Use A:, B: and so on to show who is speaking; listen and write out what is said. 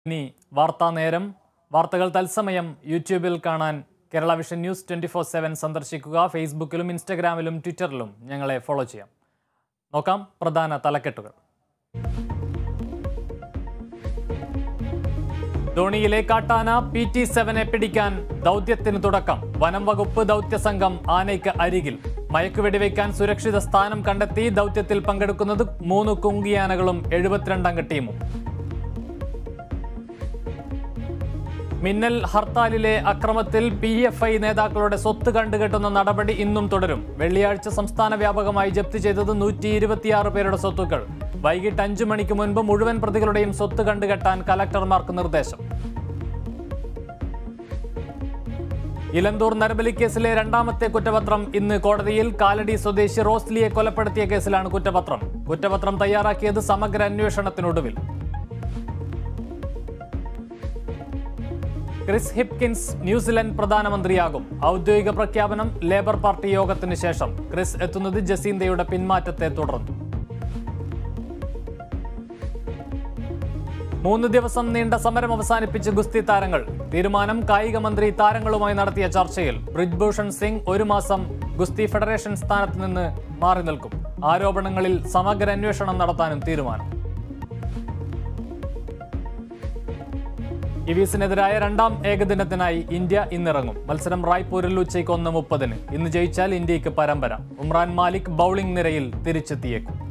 A: ഇനി വാർത്താ നേരം വാർത്തകൾ തത്സമയം യൂട്യൂബിൽ കാണാൻ Kerala vision news twenty four seven സന്ദർശിക്കുക ഫേസ്ബുക്കിലും ഇൻസ്റ്റഗ്രാമിലും ട്വിറ്ററിലും ഞങ്ങളെ ഫോളോ ചെയ്യാം നോക്കാം പ്രധാന തലക്കെട്ടുകൾ ധോണിയിലെ കാട്ടാന പി ടി സെവനെ പിടിക്കാൻ ദൗത്യത്തിന് തുടക്കം വനം വകുപ്പ് ദൗത്യ സംഘം ആനയ്ക്ക് അരികിൽ മയക്കുവെടിവെക്കാൻ സുരക്ഷിത സ്ഥാനം കണ്ടെത്തി ദൗത്യത്തിൽ പങ്കെടുക്കുന്നത് മൂന്ന് കുങ്കിയാനകളും എഴുപത്തിരണ്ടംഗ ടീമും മിന്നൽ ഹർത്താലിലെ അക്രമത്തിൽ പി എഫ് ഐ നേതാക്കളുടെ സ്വത്ത് കണ്ടുകെട്ടുന്ന നടപടി ഇന്നും തുടരും വെള്ളിയാഴ്ച സംസ്ഥാന വ്യാപകമായി ജപ്തി ചെയ്തത് നൂറ്റി ഇരുപത്തിയാറ് പേരുടെ സ്വത്തുക്കൾ വൈകിട്ട് അഞ്ചു മണിക്ക് മുൻപ് മുഴുവൻ പ്രതികളുടെയും സ്വത്ത് കണ്ടുകെട്ടാൻ കലക്ടർമാർക്ക് നിർദ്ദേശം ഇലന്തൂർ നരബലി കേസിലെ രണ്ടാമത്തെ കുറ്റപത്രം ഇന്ന് കോടതിയിൽ കാലടി സ്വദേശി റോസ്ലിയെ കൊലപ്പെടുത്തിയ കേസിലാണ് കുറ്റപത്രം കുറ്റപത്രം തയ്യാറാക്കിയത് സമഗ്ര അന്വേഷണത്തിനൊടുവിൽ ക്രിസ് ഹിപ്കിൻസ് ന്യൂസിലൻഡ് പ്രധാനമന്ത്രിയാകും ഔദ്യോഗിക പ്രഖ്യാപനം ലേബർ പാർട്ടി യോഗത്തിന് ശേഷം ക്രിസ് എത്തുന്നത് ജസീന്തയുടെ പിന്മാറ്റത്തെ തുടർന്നു മൂന്ന് ദിവസം നീണ്ട സമരം അവസാനിപ്പിച്ച് ഗുസ്തി താരങ്ങൾ തീരുമാനം കായിക മന്ത്രി താരങ്ങളുമായി നടത്തിയ ചർച്ചയിൽ ബ്രിജ്ഭൂഷൺ സിംഗ് ഒരു മാസം ഗുസ്തി ഫെഡറേഷൻ സ്ഥാനത്ത് നിന്ന് മാറി നിൽക്കും ആരോപണങ്ങളിൽ സമഗ്ര അന്വേഷണം നടത്താനും തീരുമാനം കിവീസിനെതിരായ രണ്ടാം ഏകദിനത്തിനായി ഇന്ത്യ ഇന്നിറങ്ങും മത്സരം റായ്പൂരിൽ ഉച്ചയ്ക്ക് ഒന്ന് മുപ്പതിന് ഇന്ന് ജയിച്ചാൽ ഇന്ത്യക്ക് പരമ്പര ഉമ്രാൻ മാലിക് ബൌളിംഗ് നിരയിൽ തിരിച്ചെത്തിയേക്കും